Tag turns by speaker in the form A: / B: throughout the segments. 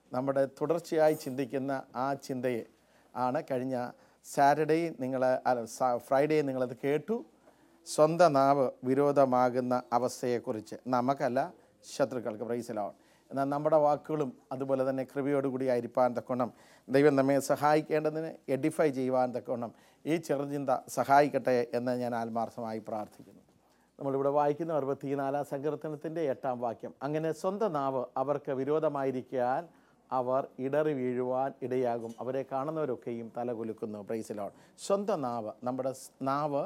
A: നമ്മുടെ തുടർച്ചയായി ചിന്തിക്കുന്ന ആ ചിന്തയെ ആണ് കഴിഞ്ഞ സാറ്റർഡേ നിങ്ങൾ അല്ല സ- ഫ്രൈഡേ നിങ്ങളത് കേട്ടു സ്വന്തം നാവ് വിരോധമാകുന്ന അവസ്ഥയെക്കുറിച്ച് നമുക്കല്ല ശത്രുക്കൾക്ക് പ്രൈസലാണ് എന്നാൽ നമ്മുടെ വാക്കുകളും അതുപോലെ തന്നെ കൃപയോടുകൂടി ആയിരിക്കാൻ തക്കോണം ദൈവം നമ്മെ സഹായിക്കേണ്ടതിന് എഡിഫൈ ചെയ്യുവാൻ തക്കോണം ഈ ചെറുചിന്ത സഹായിക്കട്ടെ എന്ന് ഞാൻ ആത്മാർത്ഥമായി പ്രാർത്ഥിക്കുന്നു നമ്മളിവിടെ വായിക്കുന്ന അറുപത്തിനാലാം സങ്കീർത്തനത്തിൻ്റെ എട്ടാം വാക്യം അങ്ങനെ സ്വന്തം നാവ് അവർക്ക് വിരോധമായിരിക്കാൻ അവർ ഇടറി വീഴുവാൻ ഇടയാകും അവരെ കാണുന്നവരൊക്കെയും തലകുലുക്കുന്നു പ്രൈസിലോൺ സ്വന്തം നാവ് നമ്മുടെ സ് നാവ്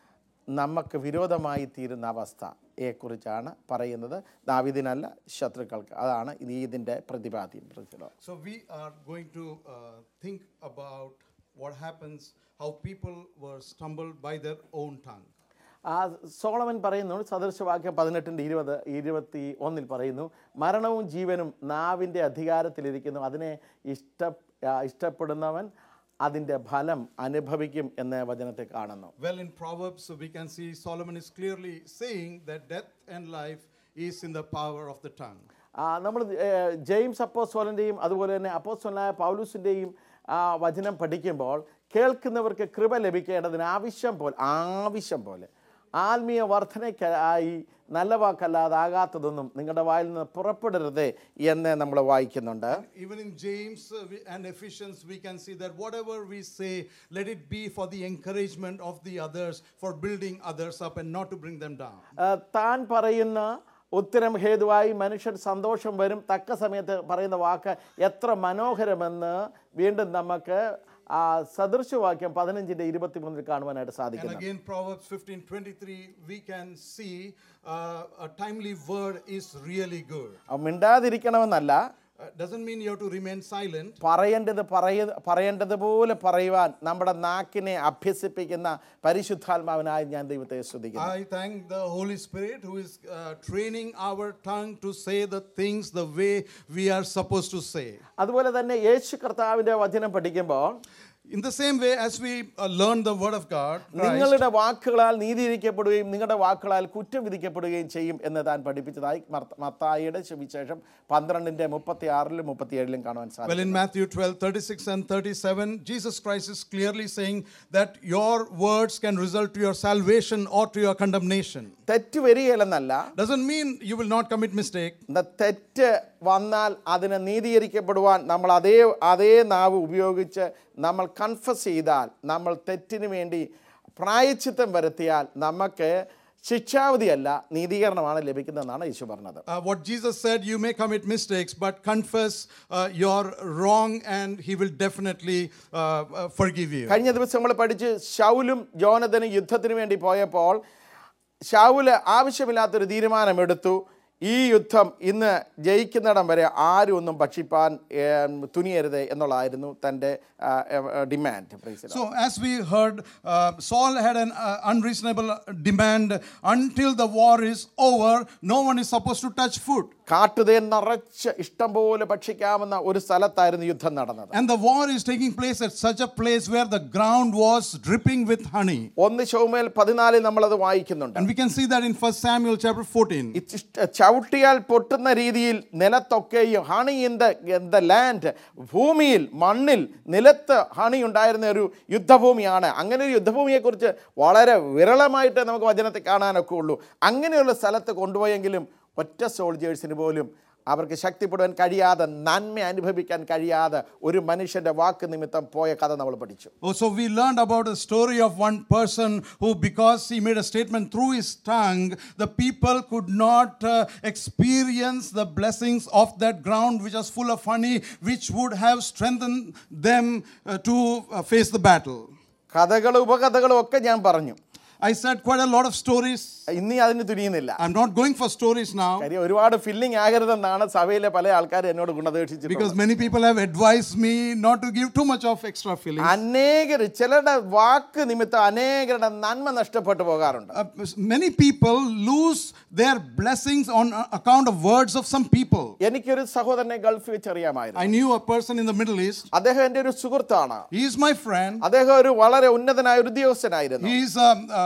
A: നമുക്ക് വിരോധമായി തീരുന്ന അവസ്ഥയെക്കുറിച്ചാണ് പറയുന്നത് ദാവിദിനല്ല ശത്രുക്കൾക്ക് അതാണ് ഇത് ഇതിൻ്റെ പ്രതിപാദ്യം പ്രൈസിലോൺ
B: So we are going to uh, think about what happens, how people were stumbled by their own tongue.
A: ആ സോളമൻ പറയുന്നു സദൃശവാക്യം പതിനെട്ടിൻ്റെ ഇരുപത് ഇരുപത്തി ഒന്നിൽ പറയുന്നു മരണവും ജീവനും നാവിൻ്റെ അധികാരത്തിലിരിക്കുന്നു അതിനെ ഇഷ്ട ആ, ഇഷ്ടപ്പെടുന്നവൻ അതിൻ്റെ ഫലം അനുഭവിക്കും എന്ന വചനത്തെ കാണുന്നു
B: Well, in Proverbs, we can see Solomon is clearly saying that death and life is in the power of the tongue.
A: ആ, നമ്മൾ ഏഹ്, ജെയിംസ് അപ്പോസ്തോലൻ്റെയും അതുപോലെ തന്നെ അപ്പോസ്തോലനായ പൗലൂസിൻ്റെയും ആ വചനം പഠിക്കുമ്പോൾ കേൾക്കുന്നവർക്ക് കൃപ ലഭിക്കേണ്ടതിന് ആവശ്യം പോലെ ആവശ്യം പോലെ ആത്മീയ വർധനയ്ക്കായി നല്ല വാക്കല്ലാതാകാത്തതൊന്നും നിങ്ങളുടെ വായിൽ നിന്ന് പുറപ്പെടരുതേ എന്ന് നമ്മൾ വായിക്കുന്നുണ്ട്
B: Even in James uh, we- and Ephesians, we can see that whatever we say, let it be for the encouragement of the others, for building others up and not to bring them down.
A: ആ, താൻ പറയുന്ന ഉത്തരം ഹേതുവായി മനുഷ്യൻ സന്തോഷം വരും തക്ക സമയത്ത് പറയുന്ന വാക്ക് എത്ര മനോഹരമെന്ന് വീണ്ടും നമുക്ക് ആ സദൃശവാക്യം പതിനഞ്ചിൻ്റെ ഇരുപത്തിമൂന്നിൽ കാണുവാനായിട്ട്
B: And
A: സാധിക്കുന്നു
B: again, Proverbs 15 23, we can see uh, a timely word is really good.
A: ആ, മിണ്ടാതിരിക്കണമെന്നല്ല
B: Uh, doesn't mean you have to remain silent.
A: പറയേണ്ടത് പറയ പറയേണ്ടതുപോലെ പറയുവാൻ നമ്മുടെ നാക്കിനെ അഭ്യസിപ്പിക്കുന്ന പരിശുദ്ധാത്മാവിനായി ഞാൻ ദൈവത്തെ സ്തുതിക്കുന്നു
B: I thank the Holy Spirit who is uh, training our tongue to say the things the way we are supposed to say.
A: അതുപോലെ തന്നെ യേശു കർത്താവിൻ്റെ വചനം പഠിക്കുമ്പോൾ
B: In the same way as we uh, learn the Word of God, Christ,
A: നിങ്ങളുടെ വാക്കുകളാൽ നീതിയിരിക്കപ്പെടുകയും നിങ്ങളുടെ വാക്കുകളാൽ കുറ്റം വിധിക്കപ്പെടുകയും ചെയ്യും എന്ന് താൻ പഠിപ്പിച്ചതായി മർത്ത- മത്തായിയുടെ സുവിശേഷം പന്ത്രണ്ടിൻ്റെ മുപ്പത്തി ആറിലും മുപ്പത്തി ഏഴിലും കാണുവാൻ
B: well,
A: സാധിക്കും
B: in Matthew 12 36 and 37, Jesus Christ is clearly saying that your words can result to your salvation or to your condemnation.
A: തെറ്റ് വരികയില്ലെന്നല്ല
B: Doesn't mean you will not commit mistake.
A: എന്താ തെറ്റ് വന്നാൽ അതിനെ നീതീകരിക്കപ്പെടുവാൻ നമ്മൾ അതേ അതേ നാവ് ഉപയോഗിച്ച് നമ്മൾ കൺഫസ് ചെയ്താൽ നമ്മൾ തെറ്റിന് വേണ്ടി പ്രായച്ചിത്തം വരുത്തിയാൽ നമുക്ക് ശിക്ഷാവധിയല്ല നീതീകരണമാണ് ലഭിക്കുന്നതെന്നാണ് യേശു പറഞ്ഞത്
B: Uh, what Jesus said, you may commit mistakes, but confess uh, your wrong and he will definitely uh, uh, forgive you.
A: കഴിഞ്ഞ ദിവസം നമ്മൾ പഠിച്ച് ഷൗലും ജോനതനും യുദ്ധത്തിന് വേണ്ടി പോയപ്പോൾ ഷൗല് ആവശ്യമില്ലാത്തൊരു തീരുമാനമെടുത്തു ഈ യുദ്ധം ഇന്ന് ജയിക്കുന്നിടം വരെ ആരും ഒന്നും ഭക്ഷിപ്പാൻ ഏം, തുനിയരുത് എന്നുള്ളതായിരുന്നു തൻ്റെ demand praise
B: So, as we heard, uh, Saul had an uh, unreasonable demand until the war is over, no one is supposed to touch food.
A: കാട്ടുതേ നിറച്ച് ഇഷ്ടം പോലെ ഭക്ഷിക്കാവുന്ന ഒരു സ്ഥലത്തായിരുന്നു യുദ്ധം നടന്നത്
B: And the war is taking place at such a place where the ground was dripping with honey.
A: ഒന്ന് ഷൗമേൽ പതിനാലിൽ നമ്മളത് വായിക്കുന്നുണ്ട്
B: And we can see that in 1 Samuel chapter 14.
A: ഈ ചിഷ്ട- ചവിട്ടിയാൽ പൊട്ടുന്ന രീതിയിൽ നിലത്തൊക്കെയും honey in the the land ഭൂമിയിൽ മണ്ണിൽ നിലത്ത് ഹണി ഉണ്ടായിരുന്ന ഒരു യുദ്ധഭൂമിയാണ് അങ്ങനെ ഒരു യുദ്ധഭൂമിയെക്കുറിച്ച് വളരെ വിരളമായിട്ട് നമുക്ക് വചനത്തെ കാണാനൊക്കെ ഉള്ളൂ അങ്ങനെയുള്ള സ്ഥലത്ത് കൊണ്ടുപോയെങ്കിലും ഒറ്റ സോൾജേഴ്സിന് പോലും അവർക്ക് ശക്തിപ്പെടാൻ കഴിയാതെ നന്മ അനുഭവിക്കാൻ കഴിയാതെ ഒരു മനുഷ്യൻ്റെ വാക്ക് നിമിത്തം പോയ കഥ നമ്മൾ പഠിച്ചു
B: Oh, so we learned about a story of one person who, because he made a statement through his tongue, the people could not uh, experience the blessings of that ground which was full of honey, which would have strengthened them uh, to uh, face the battle.
A: കഥകളും ഉപകഥകളും ഒക്കെ ഞാൻ പറഞ്ഞു
B: I said quite a lot of stories.
A: ഇനി അതിന് തുനിയുന്നില്ല
B: I'm not going for stories now
A: കാര്യം ഒരുപാട് filling ആകരുതെന്നാണ് സഭയിലെ പല ആൾക്കാരും എന്നോട് ഗുണതീക്ഷിച്ചിട്ടുള്ളത്
B: because many people have advised me not to give too much of extra filling.
A: അനേകർ ചിലരുടെ വാക്ക് നിമിത്തം അനേകരുടെ നന്മ നഷ്ടപ്പെട്ടു പോകാറുണ്ട്
B: Uh, many people lose their blessings on account of words of some people.
A: എനിക്കൊരു സഹോദരനെ ഗൾഫിൽ വെച്ചറിയാമായിരുന്നു
B: I knew a person in the Middle East.
A: അദ്ദേഹം എൻ്റെ ഒരു സുഹൃത്താണ്
B: He is my friend.
A: അദ്ദേഹം ഒരു വളരെ ഉന്നതനായ ഒരു ഉദ്യോഗസ്ഥനായിരുന്നു
B: He is a, a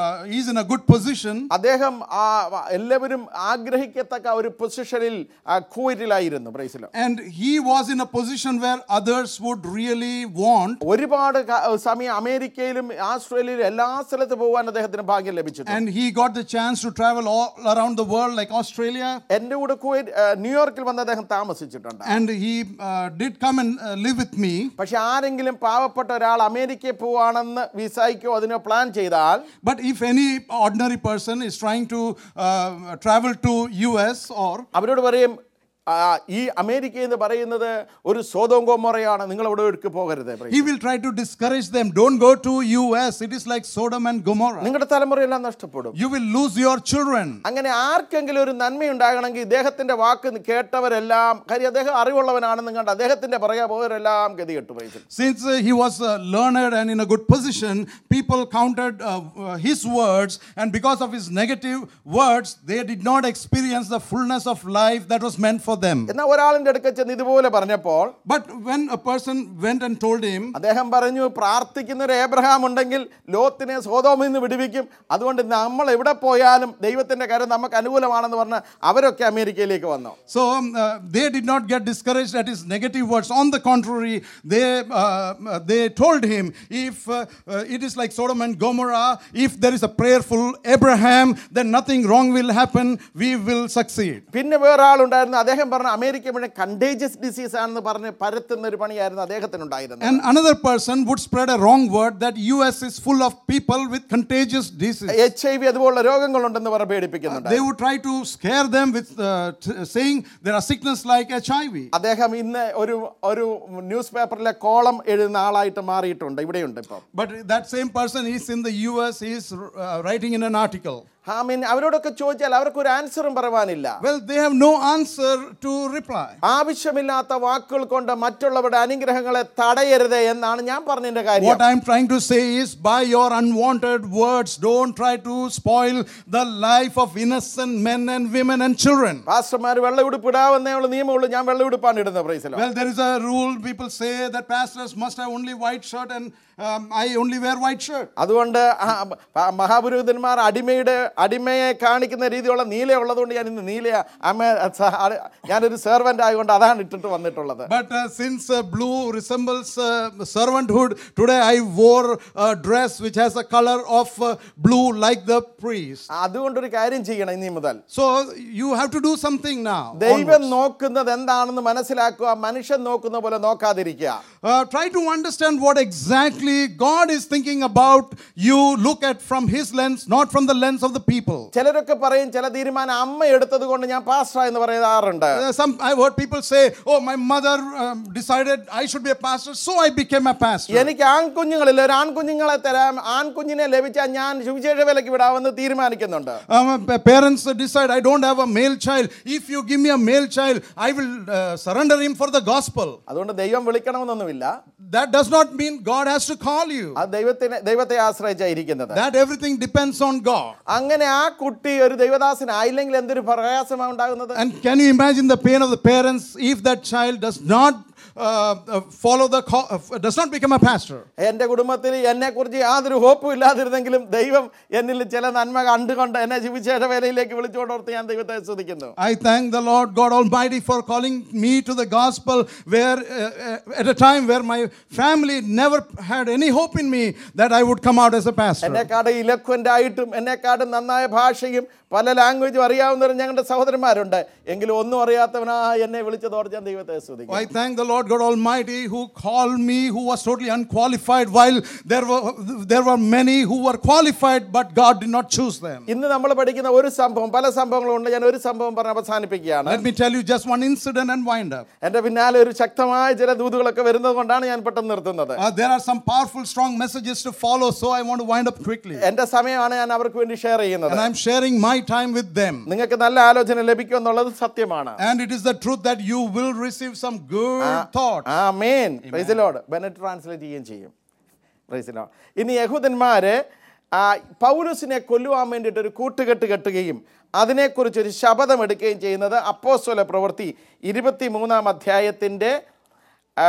B: uh, he's in a good position.
A: അദ്ദേഹം ആ എല്ലാവരും ആഗ്രഹിക്കത്തക്ക ഒരു പൊസിഷനിൽ കൂരിലായിരുന്നു പ്രൈസിലോ
B: And he was in a position where others would really want.
A: ഒരുപാട് ക- സമയം അമേരിക്കയിലും ആസ്ട്രേലിയയിലും എല്ലാ സ്ഥലത്ത് പോകാൻ അദ്ദേഹത്തിന് ഭാഗ്യം ലഭിച്ചിട്ടുണ്ട്
B: And he got the chance to travel all around the world, like Australia.
A: എൻ്റെ കൂടെ കുവൈറ്റ് ആ, ന്യൂയോർക്കിൽ വന്ന് അദ്ദേഹം താമസിച്ചിട്ടുണ്ട്
B: And he uh, did come and uh, live with me.
A: പക്ഷെ ആരെങ്കിലും പാവപ്പെട്ട ഒരാൾ അമേരിക്കയിൽ പോവാണെന്ന് വിസയ്ക്കോ അതിനോ പ്ലാൻ ചെയ്താൽ
B: But if any ordinary person is trying to uh, travel to US or
A: അവരോട് പറയും "ആ, ഈ അമേരിക്ക എന്ന് പറയുന്നത് ഒരു സ്വതവും കോമറയാണ് നിങ്ങൾ അവിടെ ഒഴുക്ക് പോകരുത്
B: he will try to discourage them, don't go to US. It is like Sodom and Gomorrah.
A: നിങ്ങളുടെ തലമുറയെല്ലാം നഷ്ടപ്പെടും
B: You will lose your children.
A: അങ്ങനെ ആർക്കെങ്കിലും ഒരു നന്മയുണ്ടാകണമെങ്കിൽ ഇദ്ദേഹത്തിന്റെ വാക്ക് കേട്ടവരെല്ലാം കാര്യം അദ്ദേഹം അറിവുള്ളവനാണെന്ന് കണ്ട് അദ്ദേഹത്തിന്റെ പറയാ പോയവരെല്ലാം ഗതികെട്ടു പോയി
B: Since uh, he was uh, learned and in a good position, people counted uh, uh, his words, and because of his negative words, they did not experience the fullness of life that was meant for them.
A: എന്നാൽ ഒരാളിന്റെ അടുക്ക ചെന്ന് ഇതുപോലെ പറഞ്ഞപ്പോൾ
B: But when a person went and told him,
A: അദ്ദേഹം പറഞ്ഞു പ്രാർത്ഥിക്കുന്ന ഒരു ഏബ്രഹാം ഉണ്ടെങ്കിൽ ലോത്തിനെ സ്വതോമിൽ നിന്ന് വിടുവിക്കും അതുകൊണ്ട് നമ്മൾ എവിടെ പോയാലും ദൈവത്തിന്റെ കാര്യം നമുക്ക് അനുകൂലമാണെന്ന് പറഞ്ഞ് അവരൊക്കെ അമേരിക്കയിലേക്ക് വന്നു
B: so um, uh, they did not get discouraged at his negative words. On the contrary, they, uh, uh, they told him, if uh, uh, it is like Sodom and Gomorrah, if there is a prayerful Abraham, then nothing wrong will happen, we will succeed.
A: പിന്നെ വേറെ ആളുണ്ടായിരുന്നു അദ്ദേഹം പറഞ്ഞ America മുഴുവൻ contagious disease ആണെന്ന് പറഞ്ഞ് പരത്തുന്ന ഒരു പണിയായിരുന്നു അദ്ദേഹത്തിനുണ്ടായിരുന്നത്
B: And another person would spread a wrong word that US is full of people with contagious disease.
A: H I V അതുപോലുള്ള രോഗങ്ങളുണ്ടെന്ന് പറഞ്ഞ് പേടിപ്പിക്കുന്നുണ്ട്
B: They would try to scare them with uh, t- saying there are sickness like HIV.
A: അദ്ദേഹം ഇന്ന് ഒരു ഒരു news പേപ്പറിലെ column എഴുതുന്ന ആളായിട്ട് മാറിയിട്ടുണ്ട് ഇവിടെയുണ്ട് ഇപ്പം
B: But that same person is in the US, he is uh, writing in an article.
A: I mean അവരോടൊക്കെ ചോദിച്ചാൽ അവർക്ക് ഒരു ആൻസറും പറയാനില്ല
B: Well, they have no answer to reply.
A: ആവശ്യമില്ലാത്ത വാക്കുകൾ കൊണ്ട് മറ്റുള്ളവരുടെ അനുഗ്രഹങ്ങളെ തടയരുത് എന്നാണ് ഞാൻ പറഞ്ഞതിന്റെ കാര്യം
B: What I'm trying to say is, by your unwanted words, don't try to spoil the life of innocent men and women and children.
A: പാസ്റ്റർമാർ വെള്ളയുടുപ്പ് ഇടാവുന്നേ ഉള്ള നിയമമുള്ളൂ ഞാൻ വെള്ളയുടുപ്പാണ് ഇടുന്നത് പ്രൈസലോ
B: Well, there is a rule. People say that pastors must have only white shirt, and um, I only wear white shirt.
A: അതുകൊണ്ട് ആ പ- മഹാപുരോഹിതന്മാർ അടിമയുടെ അടിമയെ കാണിക്കുന്ന രീതിയുള്ള നീല ഉള്ളതുകൊണ്ട് ഞാൻ ഇന്ന് നീല അമ്മ സ- അടി- ഞാനൊരു സെർവൻ്റ് ആയതുകൊണ്ട് അതാണ് ഇട്ടിട്ട് വന്നിട്ടുള്ളത്
B: But uh, since uh, blue resembles uh, servanthood, today I wore a dress which has a color of uh, blue like the priest.
A: അതുകൊണ്ടൊരു കാര്യം ചെയ്യണം ഇനി മുതൽ
B: So you have to do something now.
A: ദൈവം നോക്കുന്നത് എന്താണെന്ന് മനസ്സിലാക്കുക മനുഷ്യൻ നോക്കുന്ന പോലെ നോക്കാതിരിക്കുക
B: Uh, try to understand what exactly God is thinking about. You look at from His lens, not from the lens of the people.
A: ചിലരൊക്കെ പറയും ചില തീരുമാനം അമ്മ എടുത്തത് കൊണ്ട് ഞാൻ പാസ്റ്റർ എന്ന് പറയാറുണ്ട്
B: Uh, some I've heard people say, "Oh, my mother um, decided I should be a pastor, so I became a pastor."
A: എനിക്ക് ആൺകുഞ്ഞുങ്ങളില്ല ഒരു ആൺകുഞ്ഞുങ്ങളെ തരാം ആൺകുഞ്ഞിനെ ലഭിച്ചാൽ ഞാൻ സുവിശേഷ വിലക്ക് വിടാമെന്ന് തീരുമാനിക്കുന്നുണ്ട്
B: Um, pa- parents decide I don't have a male child. If you give me a male child, I will uh, surrender him for the gospel.
A: അതുകൊണ്ട് ദൈവം വിളിക്കണമെന്നൊന്നുമില്ല
B: That does not mean God has to call you.
A: അത് ദൈവത്തിനെ ദൈവത്തെ ആശ്രയിച്ചായിരിക്കുന്നത്
B: That everything depends on God.
A: അങ്ങനെ ആ കുട്ടി ഒരു ദൈവദാസനായില്ലെങ്കിൽ എന്തൊരു പ്രയാസമാണ് ഉണ്ടാകുന്നത്
B: And can you imagine the pain of the parents if that child does not uh, uh, follow the call, uh, does not become a pastor?
A: എൻ്റെ കുടുംബത്തിൽ എന്നെക്കുറിച്ച് യാതൊരു ഹോപ്പും ഇല്ലാതിരുന്നെങ്കിലും ദൈവം എന്നിൽ ചില നന്മ കണ്ടുകൊണ്ട് എന്നെ സുവിശേഷ വേലയിലേക്ക് വിളിച്ചുകൊണ്ടോർത്ത് ഞാൻ ദൈവത്തെ സ്തുതിക്കുന്നു
B: I thank the Lord God Almighty for calling me to the gospel where uh, uh, at a time where my family never had any hope in me that I would come out as a pastor.
A: എന്നെക്കാട് ഇലക്വൻ്റ് ആയിട്ടും എന്നെക്കാട് നന്നായ ഭാഷയും പല ലാംഗ്വേജും അറിയാവുന്നവരും ഞങ്ങളുടെ സഹോദരന്മാരുണ്ട് എങ്കിലും ഒന്നും അറിയാത്തവനാ എന്നെ വിളിച്ചതോർത്ത് ഞാൻ ദൈവത്തെ സ്തുതിക്കും
B: I thank the Lord God Almighty who called me, who was totally unqualified, while there were, there were many who were qualified, but God did not choose them.
A: ഇന്ന് നമ്മൾ പഠിക്കുന്ന ഒരു സംഭവം പല സംഭവങ്ങളും ഉണ്ട് ഞാൻ ഒരു സംഭവം പറഞ്ഞ് അവസാനിപ്പിക്കുകയാണ്
B: Let me tell you just one incident and wind up.
A: എൻ്റെ പിന്നാലെ ഒരു ശക്തമായ ചില ദൂതുകളൊക്കെ വരുന്നത് കൊണ്ടാണ് ഞാൻ പെട്ടെന്ന് നിർത്തുന്നത്
B: Uh, there are some powerful, strong messages to follow, so I want to wind up quickly.
A: എൻ്റെ സമയമാണ് ഞാൻ അവർക്ക് വേണ്ടി ഷെയർ ചെയ്യുന്നത്
B: And I'm sharing my time with them.
A: നിങ്ങൾക്ക് നല്ല ആലോചന ലഭിക്കും എന്നുള്ളത് സത്യമാണ്
B: And it is the truth that you will receive some good thought.
A: ആ മേൻ പ്രൈസിലോട് ബെനറ്റ് ട്രാൻസ്ലേറ്റ് ചെയ്യുകയും ചെയ്യും പ്രൈസിലോട് ഇനി യഹൂദന്മാര് ആ, പൗലുസിനെ കൊല്ലുവാൻ വേണ്ടിയിട്ട് ഒരു കൂട്ടുകെട്ട് കെട്ടുകയും അതിനെക്കുറിച്ച് ഒരു ശപഥം എടുക്കുകയും ചെയ്യുന്നത് അപ്പോസ്വല പ്രവൃത്തി ഇരുപത്തി മൂന്നാം അധ്യായത്തിൻ്റെ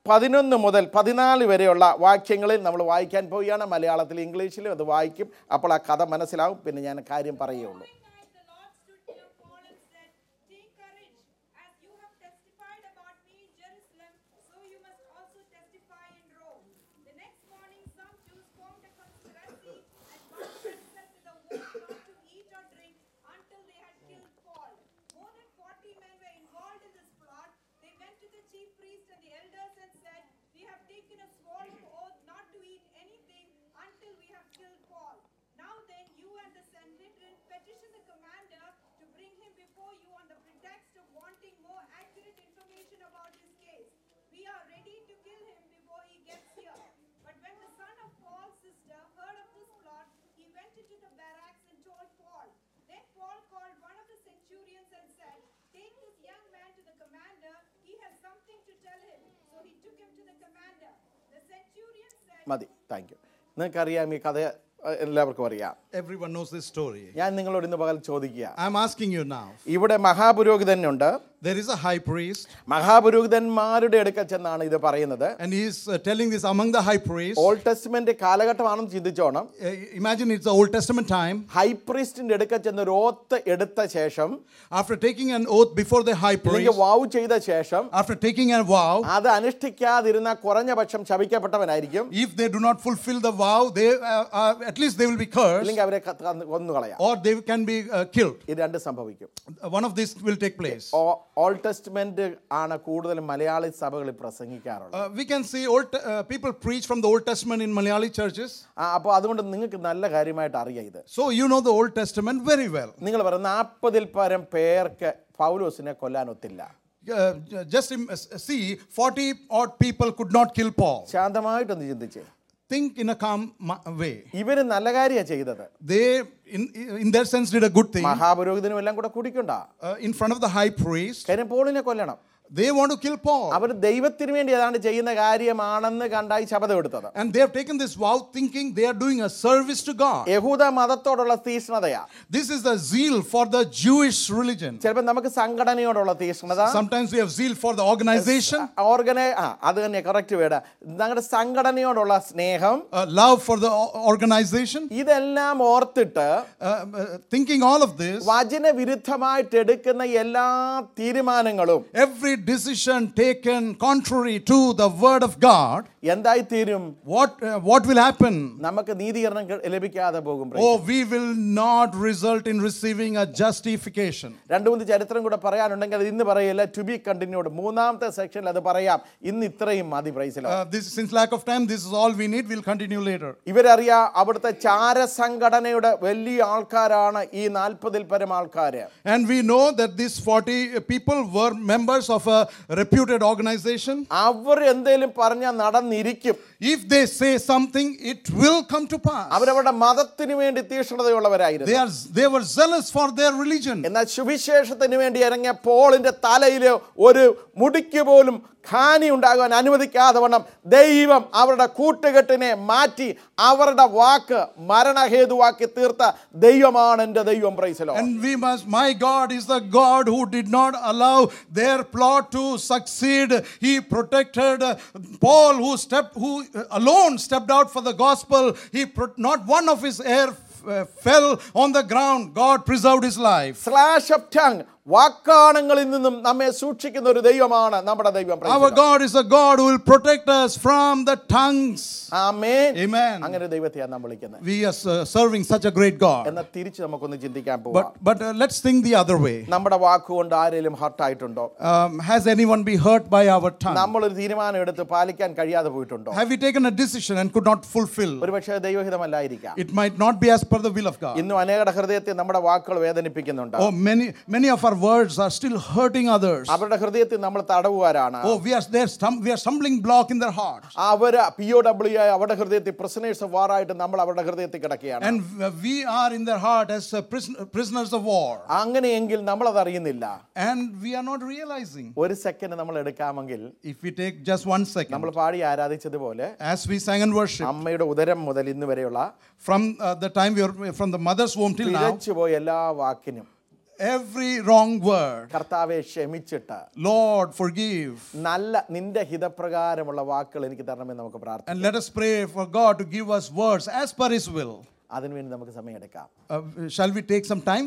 A: പതിനൊന്ന് മുതൽ പതിനാല് വരെയുള്ള വാക്യങ്ങളിൽ നമ്മൾ വായിക്കാൻ പോവുകയാണ് മലയാളത്തിൽ ഇംഗ്ലീഷിലും അത് വായിക്കും അപ്പോൾ ആ കഥ മനസ്സിലാവും പിന്നെ ഞാൻ കാര്യം പറയുകയുള്ളൂ
C: Now then, you and the Sanhedrin petition the commander to bring him before you on the pretext of wanting more accurate information about his case. We are ready to kill him before he gets here. But when the son of Paul's sister heard of this plot, he went into the barracks and told Paul. Then Paul called one of the centurions and said, Take this young man to the commander. He has something to tell him. So he took him to the commander. The centurion said,
A: മതി thank you നിങ്ങൾക്കറിയാം ഈ കഥ അഹ്, എല്ലാവർക്കും അറിയാം
B: Everyone knows this story.
A: ഞാൻ നിങ്ങളോട് ഇന്ന് പകൽ ചോദിക്കുക
B: I'm asking you now.
A: ഇവിടെ മഹാപുരോഹിതനുണ്ട്
B: There is a high priest,
A: മഹാപുരോഹിതന്മാരുടെ അടുക്കൽ ചെന്നാണ് ഇത് പറയുന്നത്
B: and he's uh, telling this among the high priests.
A: Old Testament കാലഘട്ടമാണെന്ന് ചിന്തിച്ചോണം
B: Uh, imagine it's the Old Testament time.
A: High പ്രീസ്റ്റിന്റെ അടുക്കൽ ചെന്ന് ഒരു ഓത്ത് എടുത്ത ശേഷം
B: After taking an oath before the high priest,
A: അല്ലെങ്കിൽ വാവ് ചെയ്ത ശേഷം
B: after taking a vow,
A: അത് അനുഷ്ഠിക്കാതിരുന്ന കുറഞ്ഞ പക്ഷം ശപിക്കപ്പെട്ടവനായിരിക്കും
B: if they do not fulfill the vow, they uh, uh, at least they will be cursed,
A: അല്ലെങ്കിൽ അവരെ ക- ക- കൊന്നുകളയാം
B: or they can be uh, killed.
A: ഇത് രണ്ട് സംഭവിക്കും
B: One of these will take place.
A: ഓ- ഓൾഡ് ടെസ്റ്റ്മെന്റ് ആണ് കൂടുതലും മലയാളി സഭകളിൽ പ്രസംഗിക്കാറുള്ളത്
B: Uh, we can see old, uh, people preach from the Old Testament in Malayali churches.
A: അപ്പോൾ അതുകൊണ്ട് നിങ്ങൾക്ക് നല്ല കാര്യമായിട്ട് അറിയാം ഇത്
B: So you know the Old Testament very well.
A: നിങ്ങൾ പറയും നാൽപ്പതിൽ പരം പേർക്ക് പൗലോസിനെ കൊല്ലാൻ ഒത്തില്ല
B: Uh, j- just im- uh, see, 40 odd people could not kill Paul.
A: ശാന്തമായിട്ടൊന്ന് ചിന്തിച്ച്
B: Think in a calm ma- way.
A: ഇവര് നല്ല കാര്യമാണ് ചെയ്തത്
B: They, in, in their sense, did a good thing.
A: മഹാപുരോഹിതനും എല്ലാം കൂടെ കുടിക്കണ്ട
B: Uh, in front of the high priest,
A: കാര്യം പോളിനെ കൊല്ലണം
B: they want to kill Paul.
A: അവർ ദൈവത്തിന് വേണ്ടി ഏതാണ്ട് ചെയ്യുന്ന കാര്യമാണെന്ന് കണ്ടായി ശപഥം എടുത്തത്
B: And they have taken this vow thinking they are doing a service to God.
A: യഹൂദ മതത്തോടുള്ള തീഷ്ണതയാ
B: This is the zeal for the Jewish religion.
A: ചിലപ്പോൾ നമുക്ക് സംഘടനയോടുള്ള തീഷ്ണത
B: Sometimes we have zeal for the organization,
A: ഓർഗനൈ ആ അത് തന്നെ കറക്റ്റ് വേട ഞങ്ങളുടെ സംഘടനയോടുള്ള സ്നേഹം
B: uh, love for the o- organization.
A: ഇതെല്ലാം ഓർത്തിട്ട്
B: Uh, uh, thinking all of this,
A: വചനവിരുദ്ധമായിട്ട് എടുക്കുന്ന എല്ലാ തീരുമാനങ്ങളും
B: every decision taken contrary to the word of God,
A: എന്തായി തീരും
B: what, uh, what will happen?
A: നമുക്ക് നീതീകരണം ക- ലഭിക്കാതെ പോകും
B: Oh, we will not result in receiving a justification.
A: രണ്ടു മൂന്ന് ചരിത്രം കൂടെ പറയാനുണ്ടെങ്കിൽ അത് ഇന്ന് പറയില്ല ടു ബി കണ്ടിന്യൂഡ് മൂന്നാമത്തെ സെക്ഷനിൽ അത് പറയാം ഇന്ന് ഇത്രയും മതി പ്രൈസിലോ
B: Uh, this, since lack of time, this is all we need. We'll continue later.
A: ഇവരറിയാ അവിടുത്തെ ചാരസംഘടനയുടെ വലിയ ആൾക്കാരാണ് ഈ നാൽപ്പതിൽ പരം ആൾക്കാര്
B: And we know that these 40 people were members of a reputed organization.
A: അവർ എന്തേലും പറഞ്ഞാൽ നടന്നിരിക്കും
B: If they say something, it will come to pass.
A: അവരവരുടെ മതത്തിന് വേണ്ടി തീഷ്ണതയുള്ളവരായിരുന്നു
B: They, are, they were zealous for their religion.
A: എന്നാൽ സുവിശേഷത്തിന് വേണ്ടി ഇറങ്ങിയ പോളിന്റെ തലയിൽ ഒരു മുടിക്ക് പോലും ഹാനി ഉണ്ടാകാൻ അനുവദിക്കാതെ വണ്ണം ദൈവം അവരുടെ കൂട്ടുകെട്ടിനെ മാറ്റി അവരുടെ വാക്ക് മരണഹേതുവാക്കി തീർത്ത ദൈവമാണ് എൻ്റെ ദൈവം പ്രൈസലോ
B: And we must, my God is the God who did not allow their plot to succeed. He protected uh, Paul, who stepped, who uh, alone stepped out for the gospel. He, pro- not one of his hair uh, fell on the ground. God preserved his life.
A: Slash of tongue വാക്കാണങ്ങളിൽ നിന്നും നമ്മെ സൂക്ഷിക്കുന്ന ഒരു ദൈവമാണ് നമ്മുടെ ദൈവം praise
B: Our
A: the Lord.
B: God is a God who will protect us from the tongues.
A: Amen
B: Amen.
A: അങ്ങനെ ഒരു ദൈവത്തെയാണ് നാം വിളിക്കുന്നത്
B: We are uh, serving such a great God.
A: എന്നാൽ തിരിച്ച് നമുക്കൊന്ന് ചിന്തിക്കാൻ പോവാം
B: But, but uh, let's think the other way.
A: നമ്മുടെ വാക്കുകൊണ്ട് ആരെങ്കിലും ഹർട്ടായിട്ടുണ്ടോ
B: Um, has anyone been hurt by our tongue?
A: നമ്മളൊരു തീരുമാനം എടുത്ത് പാലിക്കാൻ കഴിയാതെ പോയിട്ടുണ്ടോ
B: Have we taken a decision and could not fulfill?
A: ഒരുപക്ഷെ ദൈവഹിതമല്ലായിരിക്കാം
B: It might not be as per the will of God.
A: ഇന്നും അനേകരുടെ ഹൃദയത്തെ നമ്മുടെ വാക്കുകൾ വേദനിപ്പിക്കുന്നുണ്ട്
B: Oh, many, many of our words are still hurting others.
A: അവരുടെ ഹൃദയത്തിൽ നമ്മൾ തടവുകാരാണ്
B: Oh, we are there. Stum- we are stumbling block in their hearts.
A: അവര് പി ഒ ഡബ്ല്യു ആയി അവരുടെ ഹൃദയത്തിൽ പ്രിസനേഴ്സ് ഓഫ് വാർ ആയിട്ട് നമ്മൾ അവരുടെ ഹൃദയത്തിൽ കിടക്കുകയാണ്
B: And uh, we are in their heart as uh, prison- prisoners of war.
A: അങ്ങനെയെങ്കിൽ നമ്മൾ അത് അറിയുന്നില്ല
B: And we are not realizing.
A: ഒരു സെക്കൻഡ് നമ്മൾ എടുക്കാമെങ്കിൽ
B: If we take just one second,
A: നമ്മൾ പാടി ആരാധിച്ചതുപോലെ
B: as we sang and worship,
A: അമ്മയുടെ ഉദരം മുതൽ ഇന്ന് വരെയുള്ള
B: from uh, the time we were from the mother's womb till now,
A: പിഴച്ചുപോയ എല്ലാ വാക്കിനും
B: every wrong word.
A: കർത്താവെ ക്ഷമിച്ചിട്ട്
B: Lord, forgive.
A: നല്ല നിന്റെ ഹിതപ്രകാരമുള്ള വാക്കുകൾ എനിക്ക് തരണമെന്ന് നമുക്ക് പ്രാർത്ഥിക്കാം
B: And let us pray for God to give us words as per His will.
A: അതിനുവേണ്ടി നമുക്ക് സമയമെടുക്കാം
B: Uh, shall we take some time?